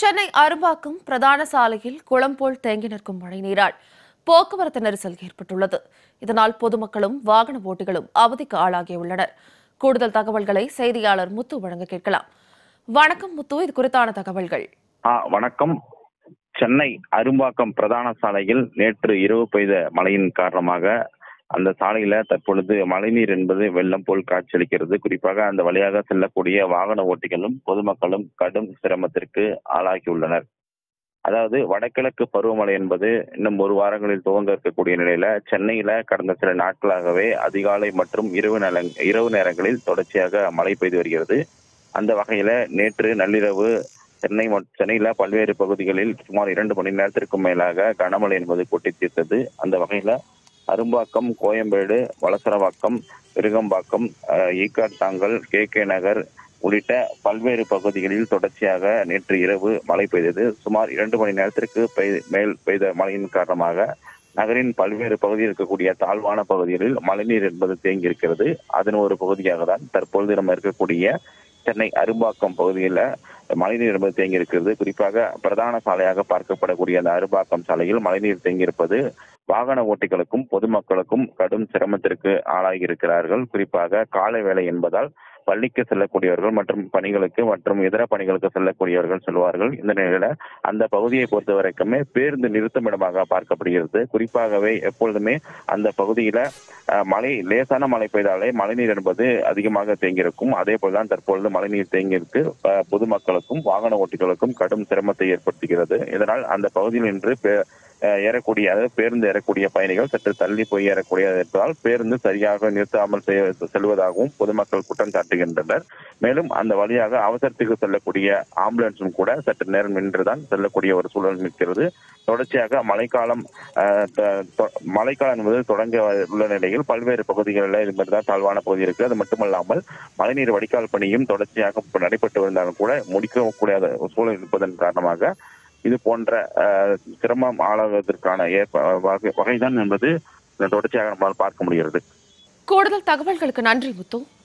சென்னை அரும்பாக்கம் பிரதான சாலையில் குளம் போல் தேங்கி நிற்கும் மழைநீரால் போக்குவரத்து நெரிசல் ஏற்பட்டுள்ளது இதனால் பொதுமக்களும் வாகன ஓட்டிகளும் அவதிக்கு ஆளாகியுள்ளனர் கூடுதல் தகவல்களை செய்தியாளர் முத்து வழங்க கேட்கலாம் வணக்கம் முத்து இது குறித்தான தகவல்கள் ஆ வணக்கம் சென்னை அரும்பாக்கம் பிரதான சாலையில் நேற்று இரவு பெய்த மழையின் காரணமாக அந்த சாலையில தற்பொழுது மழைநீர் என்பது வெள்ளம் போல் காட்சியளிக்கிறது குறிப்பாக அந்த வழியாக செல்லக்கூடிய வாகன ஓட்டிகளும் பொதுமக்களும் கடும் சிரமத்திற்கு ஆளாகியுள்ளனர் அதாவது வடகிழக்கு பருவமழை என்பது இன்னும் ஒரு வாரங்களில் துவங்க இருக்கக்கூடிய நிலையில சென்னையில கடந்த சில நாட்களாகவே அதிகாலை மற்றும் இரவு நேர இரவு நேரங்களில் தொடர்ச்சியாக மழை பெய்து வருகிறது அந்த வகையில நேற்று நள்ளிரவு சென்னை மட்- சென்னையில பல்வேறு பகுதிகளில் சுமார் இரண்டு மணி நேரத்திற்கும் மேலாக கனமழை என்பது கொட்டி தீர்த்தது அந்த வகையில அரும்பாக்கம் கோயம்பேடு வலசரவாக்கம் விருகம்பாக்கம் அஹ், ஈக்காட்டாங்கல் கே கே நகர் உள்ளிட்ட பல்வேறு பகுதிகளில் தொடர்ச்சியாக நேற்று இரவு மழை பெய்தது சுமார் இரண்டு மணி நேரத்திற்கு பெய்- மேல் பெய்த மழையின் காரணமாக நகரின் பல்வேறு பகுதியில் இருக்கக்கூடிய தாழ்வான பகுதிகளில் மழைநீர் என்பது தேங்கி இருக்கிறது அதன் ஒரு பகுதியாக தான் தற்பொழுது நம்ம இருக்கக்கூடிய சென்னை அரும்பாக்கம் பகுதியில் மழைநீர் என்பது தேங்கி இருக்கிறது குறிப்பாக பிரதான சாலையாக பார்க்கப்படக்கூடிய அந்த அரும்பாக்கம் சாலையில் மழைநீர் தேங்கி இருப்பது வாகன ஓட்டிகளுக்கும் பொதுமக்களுக்கும் கடும் சிரமத்திற்கு ஆளாகி இருக்கிறார்கள் குறிப்பாக காலை வேலை என்பதால் பள்ளிக்கு செல்லக்கூடியவர்கள் மற்றும் பணிகளுக்கு மற்றும் இதர பணிகளுக்கு செல்லக்கூடியவர்கள் செல்வார்கள் இந்த நிலையில அந்த பகுதியை பொறுத்த வரைக்குமே பேருந்து நிறுத்தமிடமாக பார்க்கப்படுகிறது குறிப்பாகவே எப்பொழுதுமே அந்த பகுதியில அஹ், மழை லேசான மழை பெய்தாலே மழைநீர் என்பது அதிகமாக தேங்கியிருக்கும் அதே போலதான் தற்பொழுது மழைநீர் தேங்கியிருக்கு அஹ், பொதுமக்களுக்கும் வாகன ஓட்டிகளுக்கும் கடும் சிரமத்தை ஏற்படுத்துகிறது இதனால் அந்த பகுதியில் நின்று பே- அஹ், ஏறக்கூடிய அதாவது பேருந்து ஏறக்கூடிய பயணிகள் சற்று தள்ளி போய் ஏறக்கூடிய இருப்பதால் பேருந்து சரியாக நிறுத்தாமல் செய்- செல்வதாகவும் பொதுமக்கள் குற்றம் சாட்டுகின்றனர் மேலும் அந்த வழியாக அவசரத்துக்கு செல்லக்கூடிய ஆம்புலன்ஸும் கூட சற்று நேரம் நின்றுதான் செல்லக்கூடிய ஒரு சூழல் நிற்கிறது தொடர்ச்சியாக மழைக்காலம் அஹ், த- தொ- மழைக்காலம் என்பது தொடங்க உள்ள நிலையில் பல்வேறு பகுதிகளில் இது மாதிரி தான் தாழ்வான பகுதி இருக்கு அது மட்டுமல்லாமல் மழைநீர் வடிகால் பணியும் தொடர்ச்சியாக இப்ப நடைபெற்று வந்தாலும் கூட முடிக்க கூடாத சூழல் இருப்பதன் காரணமாக இது போன்ற அஹ், சிரமம் ஆளாவதற்கான ஏற்ப வகை- வகைதான் என்பது தொடர்ச்சியாக நம்மால் பார்க்க முடிகிறது கூடுதல் தகவல்களுக்கு நன்றி முத்து